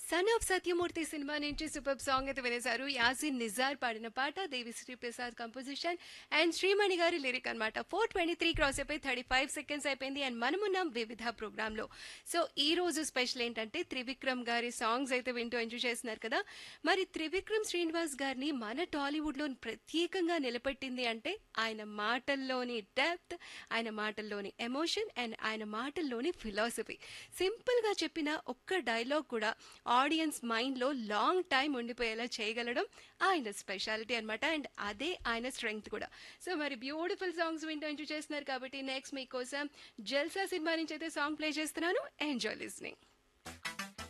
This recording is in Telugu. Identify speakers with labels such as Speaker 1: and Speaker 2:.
Speaker 1: సన్ ఆఫ్ సత్యమూర్తి సినిమా నుంచి సూపర్ సాంగ్ అయితే వినేశారు యాసిన్ నిజార్ పాడిన పాట దేవిశ్రీ ప్రసాద్ కంపోజిషన్ అండ్ శ్రీమణి గారి లిరిక్ అనమాట ఫోర్ ట్వంటీ త్రీ క్రాస్ అయిపోయి థర్టీ ఫైవ్ సెకండ్స్ అయిపోయింది అండ్ మనమున్నాం వివిధ ప్రోగ్రామ్ లో సో ఈ రోజు స్పెషల్ ఏంటంటే త్రివిక్రమ్ గారి సాంగ్స్ అయితే వింటూ ఎంజాయ్ చేస్తున్నారు కదా మరి త్రివిక్రమ్ శ్రీనివాస్ గారిని మన టాలీవుడ్ లో ప్రత్యేకంగా నిలబెట్టింది అంటే ఆయన మాటల్లోని డెప్త్ ఆయన మాటల్లోని ఎమోషన్ అండ్ ఆయన మాటల్లోని ఫిలాసఫీ సింపుల్ గా చెప్పిన ఒక్క డైలాగ్ కూడా ఆడియన్స్ మైండ్ లో లాంగ్ టైం ఉండిపోయేలా చేయగలడం ఆయన స్పెషాలిటీ అన్నమాట అండ్ అదే ఆయన స్ట్రెంగ్త్ కూడా సో మరి బ్యూటిఫుల్ సాంగ్స్ వింటూ ఎంజాయ్ చేస్తున్నారు కాబట్టి నెక్స్ట్ మీకోసం జల్సా సినిమా నుంచి అయితే సాంగ్ ప్లే చేస్తున్నాను ఎంజాయ్ లిస్నింగ్